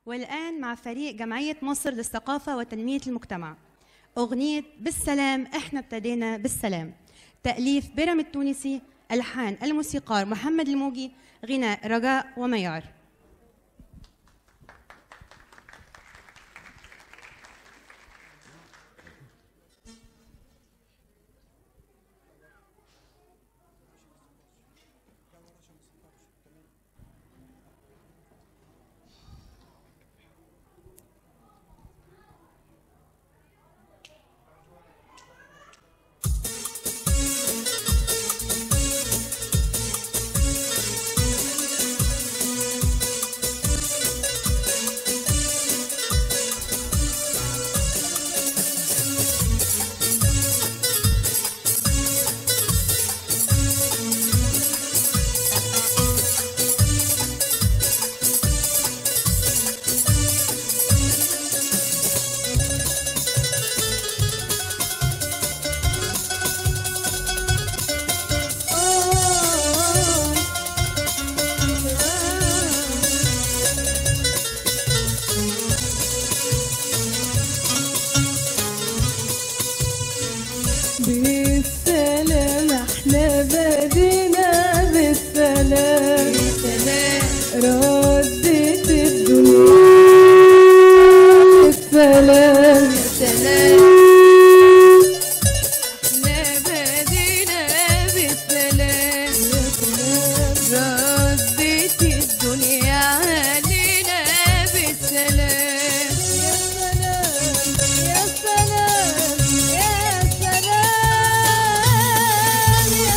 والآن مع فريق جمعية مصر للثقافة وتنمية المجتمع أغنية بالسلام إحنا ابتدينا بالسلام تأليف بيرام التونسي ألحان الموسيقار محمد الموجي غناء رجاء وميار بالسلام احنا بدينا بالسلام ردت الدنيا بالسلام احنا بدينا بالسلام ردت الدنيا علينا بالسلام يا سلام يا سلام يا سلام يا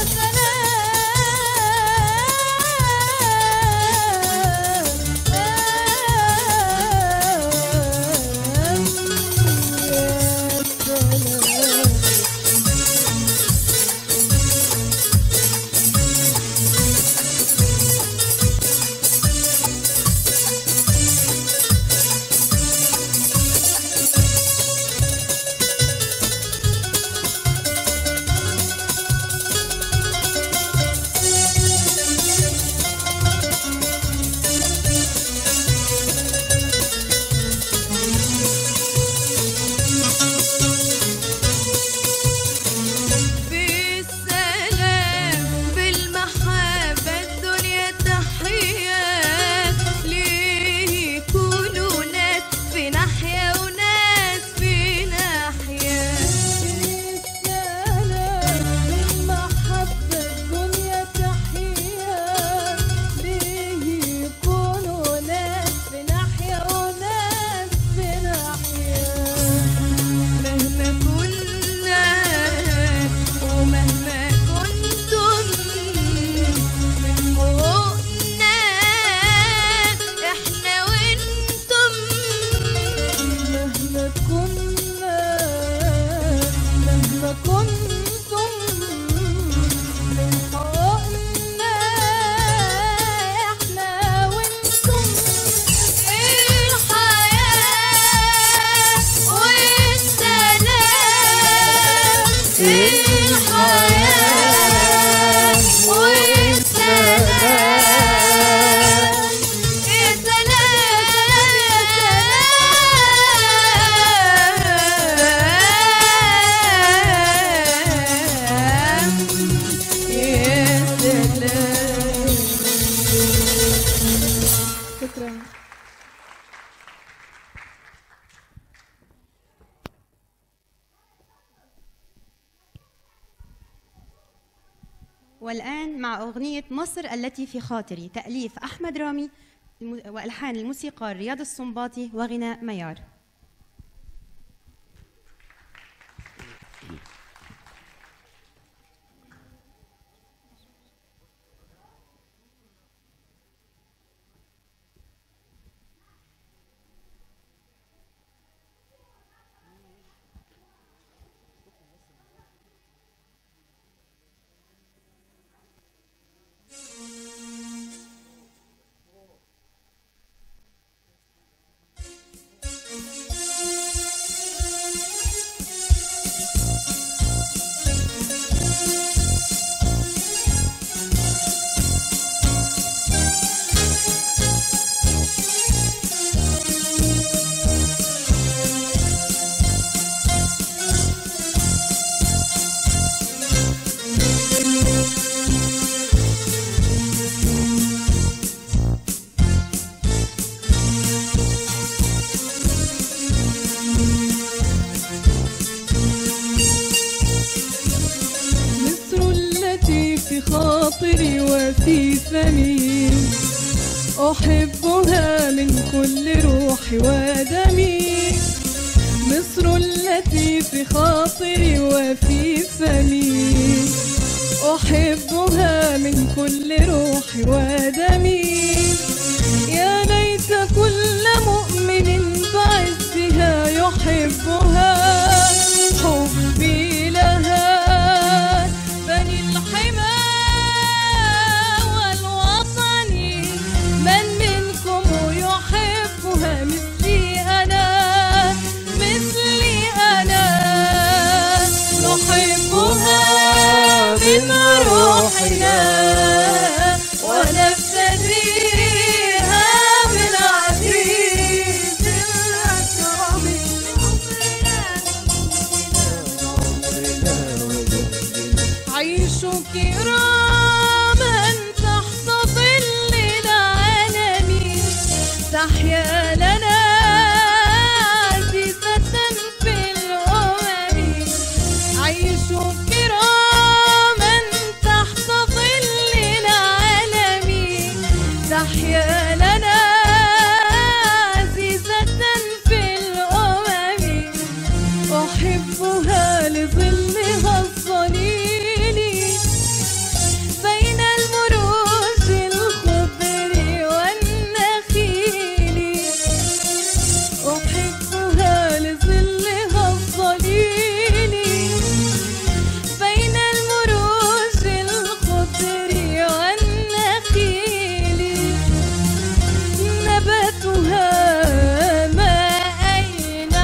سلام يا سلام بالسلام بالمحبة الدنيا تحيات ليه يكونوا ناس في ناحية وناس في ناحية بالسلام بالمحبة الدنيا تحية ليه يكونوا ناس في ناحية وناس في ناحية مهما كنا ومهما كنتم من فوقنا احنا وانتم مهما كنا مهما كنتم من فوقنا احنا وانتم الحياة والسلام الحياة والسلام يا سلام يا سلام شكرا والآن مع أغنية مصر التي في خاطري تأليف أحمد رامي الم- وألحان الموسيقار رياض السنباطي وغناء ميار بالسلام في فمي أحبها من كل روحي ودمي مصر التي في خاطري وفي فمي أحبها من كل روحي ودمي يا ليت كل مؤمن بعزها يحبها حبي لها بني الحمى والوطن من منكم يحبها مثلي أنا مثلي أنا نحبها من روحنا ونفتديها بالعزيز الأكرم عيشوا كراما تحت ظل العالم تحيا لنا عزيزة في الأمم عيشوا كراما تحت ظل العالم تحيا لنا عزيزة في الأمم أحبها لظلها الظليل بين المروج الخضر والنخيل أحبها لظلها الظليل بين المروج الخضر والنخيل نباتها ماءين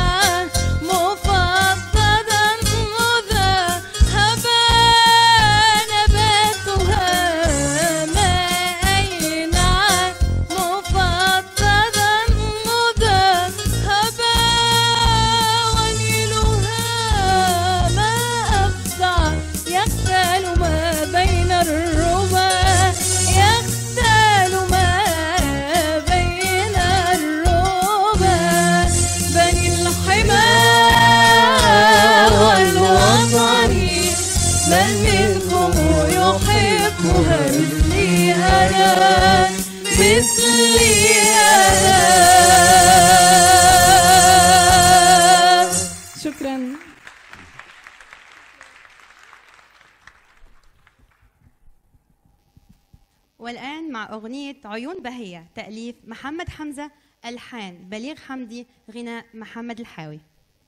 مفضدا مذهبا نباتها ماءين مفضدا مذهبا ونيلها ما أفزع يغتال ما بين الربا يغتال ما بين الربا بني الحمى والوطن من منكم يحبها مثلي أنا مثلي أنا شكرا والآن مع أغنية عيون بهية تأليف محمد حمزة ألحان بليغ حمدي غناء محمد الحاوي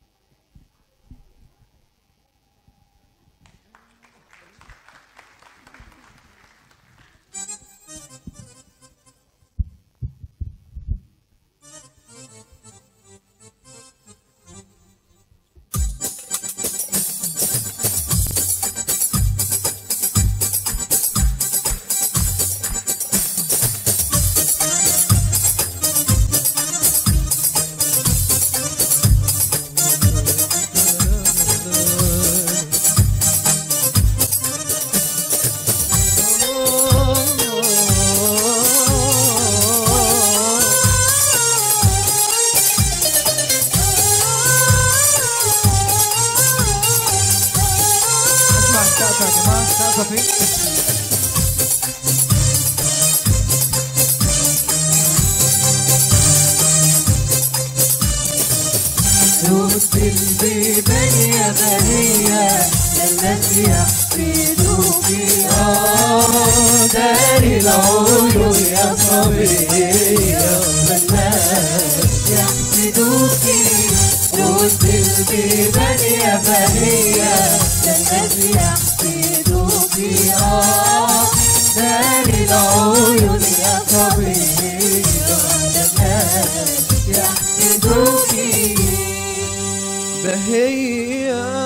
اسمع السقف يا جماعه السقف فين؟ نوت البيبان يا بهية التي يحفظوك آه دار العيون يا صبية والناس يحسدوك نوت البيبان يا بهية التي يحسدوك آه دار العيون يا صبية والناس يحسدوك بهية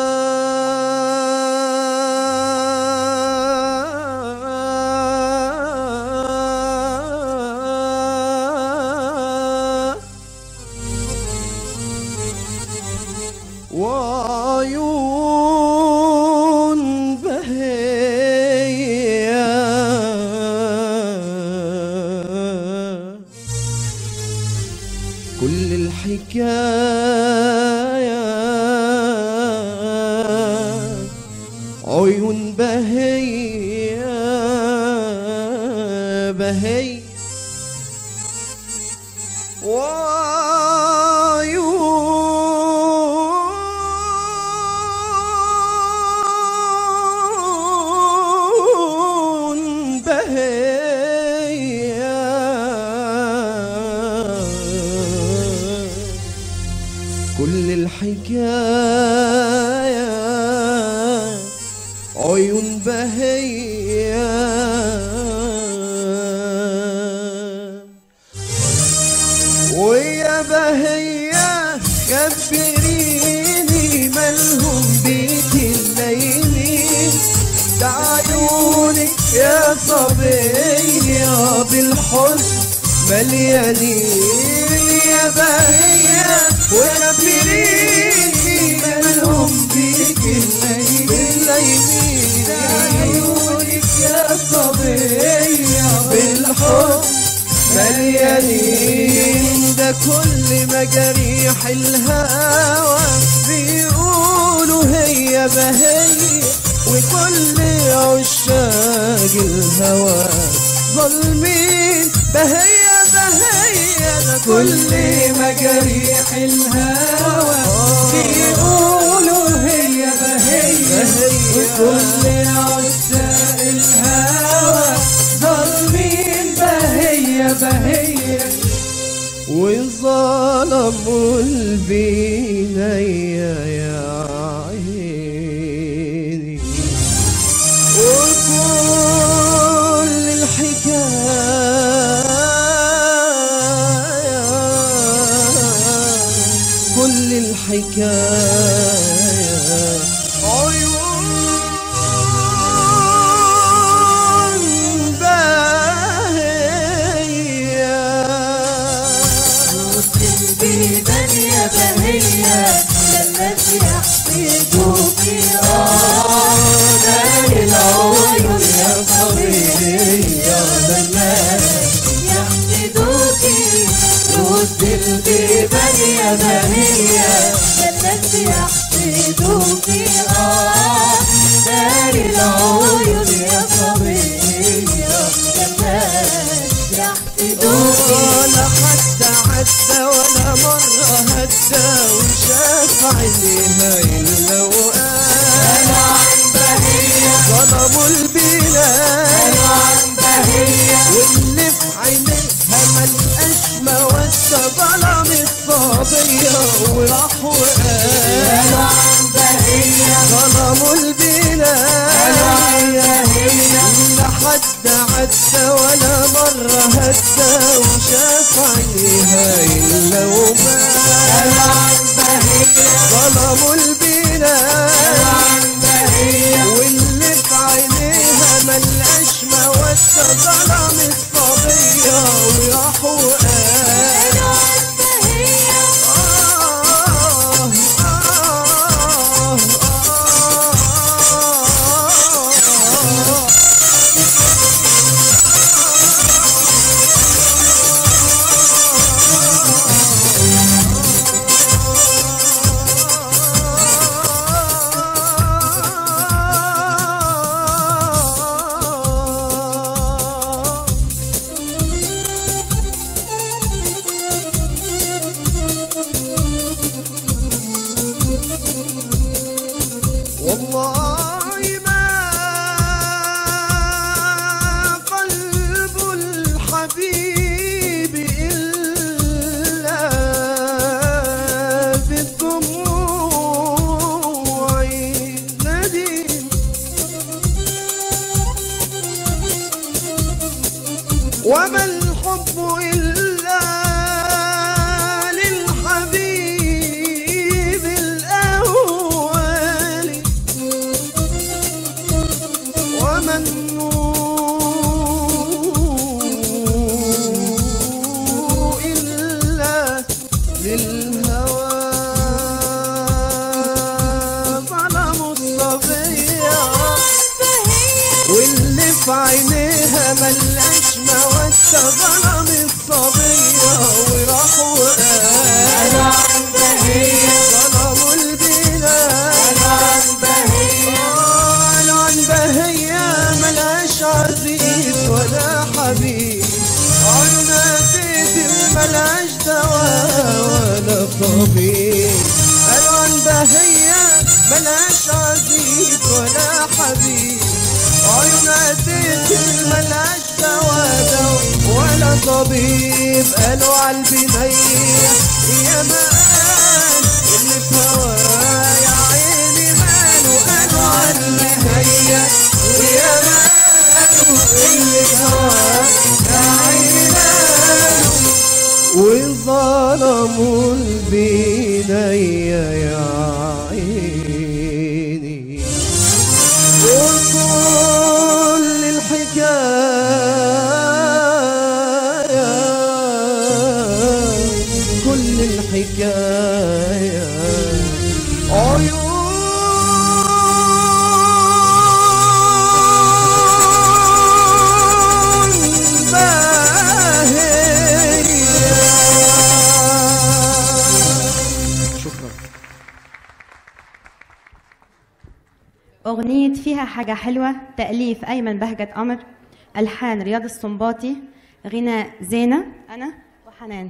وعيون بهية كل الحكاية عيون بهية بهي وعيون بهي كل الحكاية عيون بهية ويا بهية خبريني مالهم بيك الليلين ده عيونك يا صبية بالحزن مليانين يا بهية ويا بريني مالهم بيك الليلين ده عيونك يا صبية بالحزن مليانين ده كل مجاريح الهوى بيقولوا هي بهي وكل عشاق الهوى ظالمين بهي بهي ده كل مجاريح الهوى بيقولوا هي بهي وكل عشاق الهوى ظالمين بهي بهي وظلموا البنية يا عيني وكل الحكاية كل الحكاية عيون باهية بيبان يا بهية التي يحفظوك دار العيون يا صبية يحفظوك رد البيبان يا بهية التي يحفظوك دار العيون يا صبية يحفظوك ولا حد عدى ولا مرة هدى وشاف عينيها إلا وقال عن بهية ظلموا البلاد عن بهية واللي في عينيها ملقاش موسى ظلم الصبية وراح وقال عن بهية ظلموا البلاد لا حد عدى ولا مرة هدى وشاف عينيها إلا وبال عن بهية ظلموا البلاد عن بهية واللي في عينيها ملقاش مودة ظلم الصبية وراح وقال عن بهية آه آه آه آه والله ما قلب الحبيب إلا بالدموع نديم وما الحب إلا للحبيب الأول وما النور إلا للهوى ظلموا الصبية واللي في عينيها ملقاش مودة ظلم الصبية وراح وقال عن بهية ظلموا البلاد عن بهية قالوا عن بهية ملهاش عزيز ولا حبيب ملاش عزيز ولا حبيب عيون قديت ملاش دوادة ولا طبيب قالوا عالبنية يا ما قال اللي في هواه يا عيني ماله قالوا عالبنية ويا ما قالوا اللي في هواه يا عيني ماله وظلموا البنية يا عيني وكل الحكاية كل الحكاية عيون باهية شكرا أغنية فيها حاجة حلوة تأليف أيمن بهجة قمر ألحان رياض السنباطي غناء زينة أنا وحنان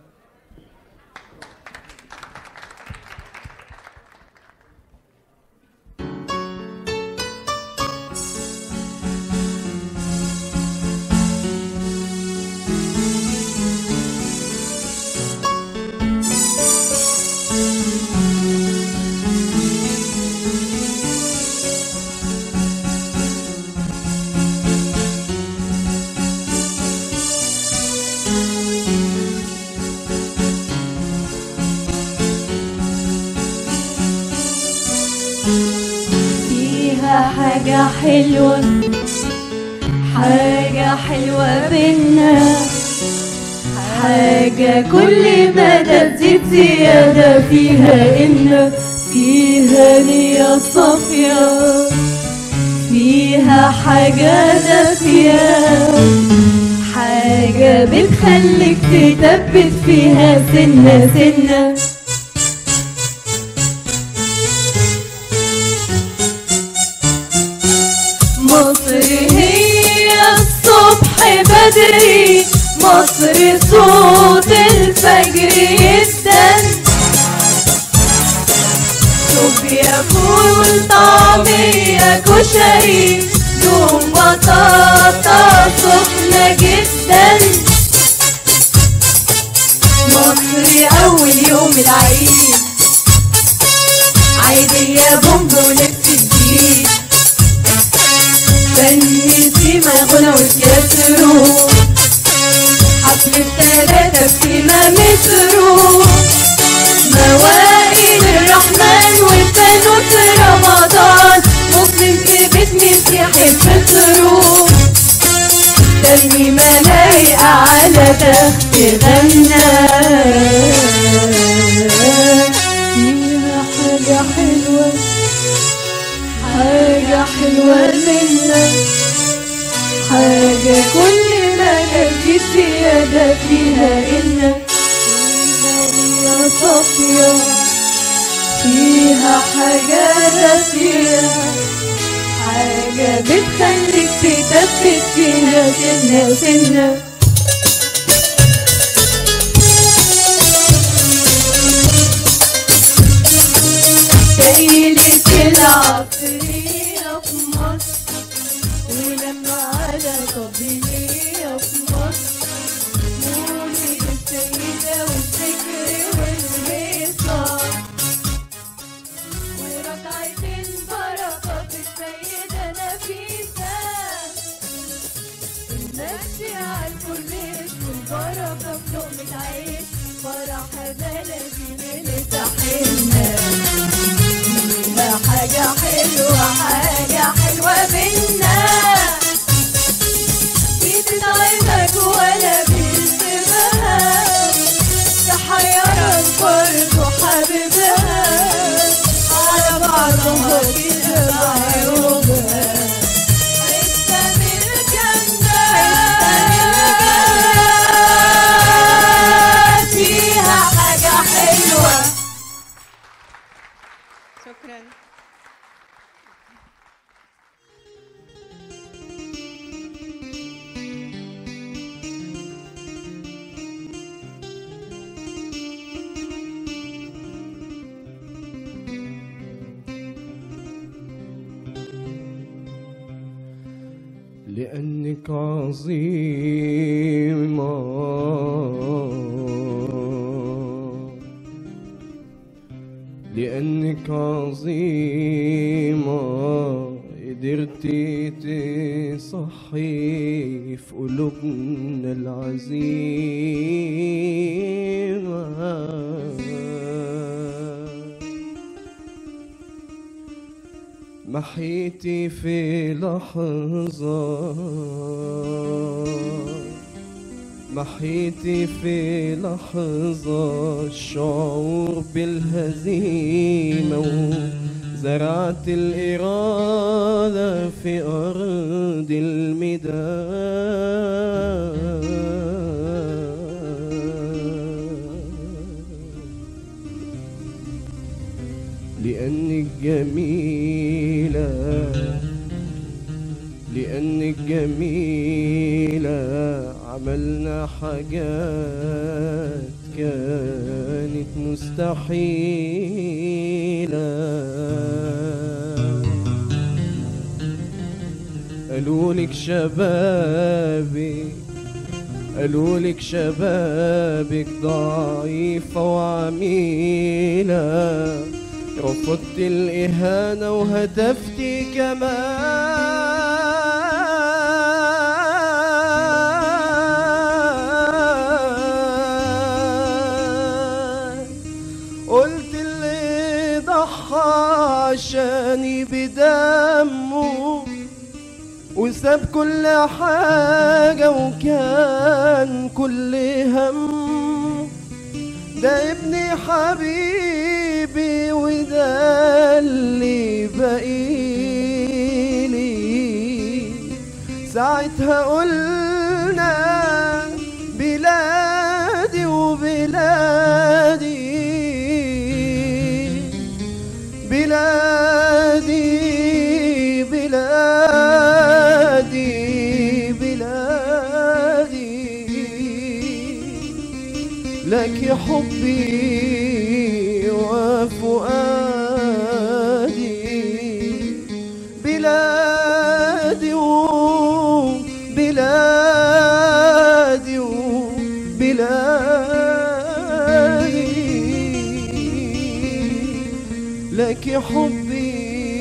فيها حاجة حلوة حاجة حلوة بينا حاجة كل ما تزيد زيادة فيها إن فيها نية صافية فيها حاجة دافية حاجة بتخليك تثبت فيها سنة سنة مصر هي الصبح بدري مصر صوت الفجر يدن صوبيا فول طعمية كشري دوم بطاطا سخنة جدا مصر أول يوم العيد عيدية بومب ولبس جديد فني سيما غنى والكسرو حفل التلاتة سيما مترو مواقيت الرحمن والفانوس رمضان مسلم في بيت مسيحي فطرو ترنيمة لايقة على تخت غنى فيها حاجة حلوة حاجة حلوة منا حاجة كل ما كانت زيادة فيها إن فيها نية صافية فيها حاجة دافية حاجة بتخليك تثبت فيها سنة سنة ليلة العصرية في مصر ولما على قبلية في مصر مولد السيدة والذكر والهيصة وركعة البركة في السيدة نفيسة المشي على الكورنيش والبركة في لقمة عيش فرح بلدي ليلة حنة فيها حاجة حلوة حاجة حلوة بينا بتتعبك ولا بتسيبها تحيرك برضه حبيبها على بعضها كده بعيوبها حتة من الجنة فيها حاجة حلوة شكرا عظيمة لأنك عظيمة قدرتي تصحي في قلوبنا العزيمة محيتي في لحظة محيتي في لحظة الشعور بالهزيمة وزرعت الإرادة في أرض الميدان لأنك جميلة لأنك جميلة عملنا حاجات كانت مستحيلة قالوا لك شبابي قالوا لك شبابك ضعيفة وعميلة رفضت الإهانة وهتفتي كمان قلت اللي ضحى عشاني بدمه وساب كل حاجة وكان كل هم ده ابني حبيبي وده اللي بقيلي ساعتها قلنا بلادي وبلادي بلادي بلادي بلادي لك حبي وفؤادي بلادي وبلادي وبلادي لك حبي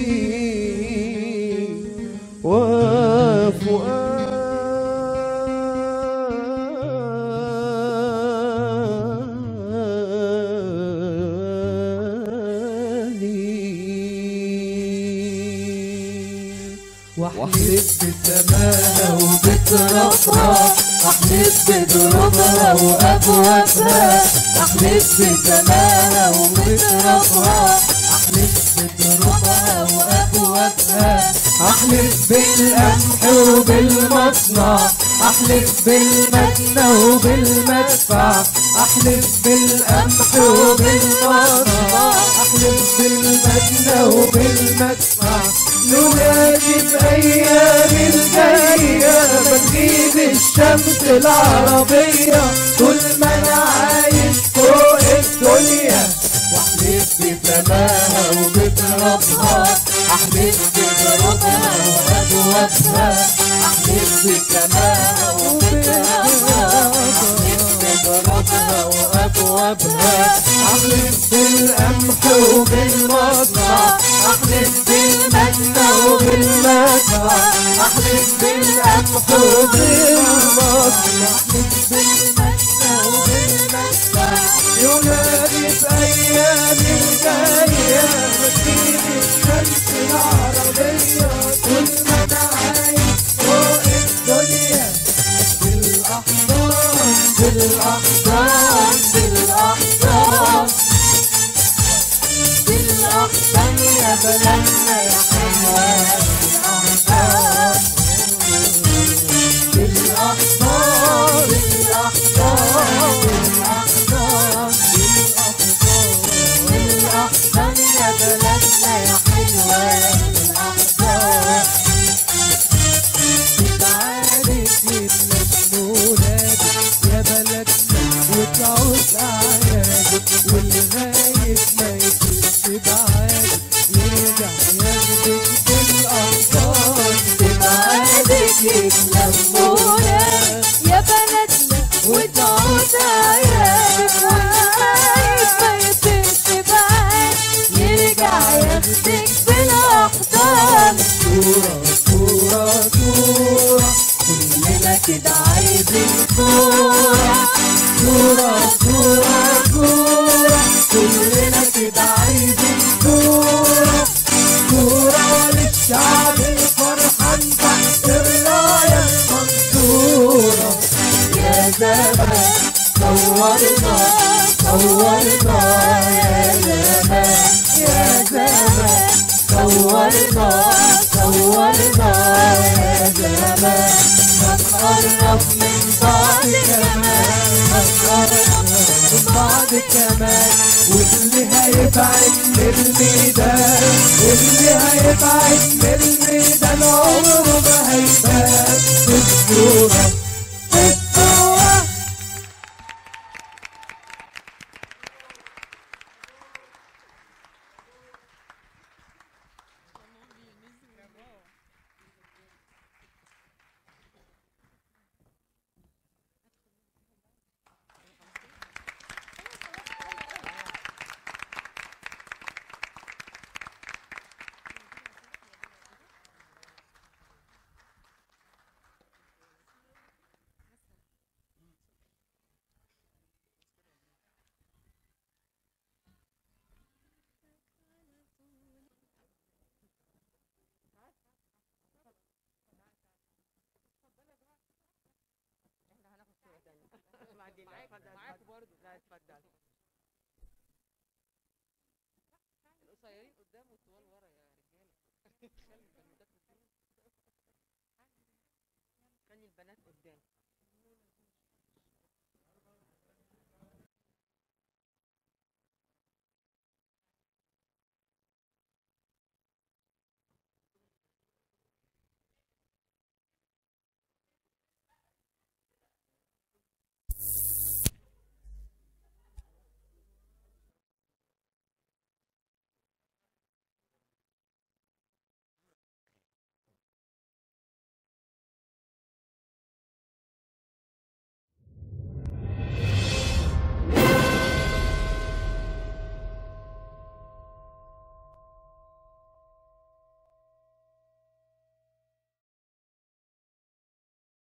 وفؤادي واحلف بسماها وبترابها احلف بدروبها وابوابها احلف بسماها وبترابها احلف بدروبها وابوابها احلف بالقمح وبالمصنع احلف بالمدنى وبالمدفع احلف بالقمح وبالمصنع احلف بالمدنى وبالمدفع ننادي بأيام الجاية بتغيب الشمس العربية طول ما أنا عايش فوق الدنيا واحلف بسماها وبترابها احلف بغروبها وابوابها احلف بسماها وبترابها احلف بغروبها وابوابها احلف بالقمح وبالمصنع احلف بالمدنى وبالمدفع احلف بالقمح وبالمصنع احلف بالمدنى وبالمدفع ينادي في ايام الجايه وتجيب الشمس العربيه كل ما انا عايش فوق الدنيا بالاحضان بالاحضان بالاحضان بالاحضان يا بلدنا يا حلوه بالاحضان بالاحضان بالاحضان بالاحضان بالاحضان يا بلدنا يا حلوه بالاحضان تعالك يبلد مولادك يا بلدنا وتعود أعيادك والغايب ما يكونش بعادك يرجع ياخد الكورة كورة كورة كورة كلنا كده عايزين كورة كورة للشعب الفرحان تحت الراية المنصورة يا زمان صورنا صورنا يا زمان يا زمان صورنا صورنا يا زمان هنقرب من بعض كمان هنقرب من بعض كمان واللي هيبعد من الميدان واللي هيبعد من الميدان عمره ما هيبان في الصورة في الصورة معاكم برضه لا اتفضل القصيرين قدام والطوال ورا يا رجاله خلي البنات قدام خلي البنات قدام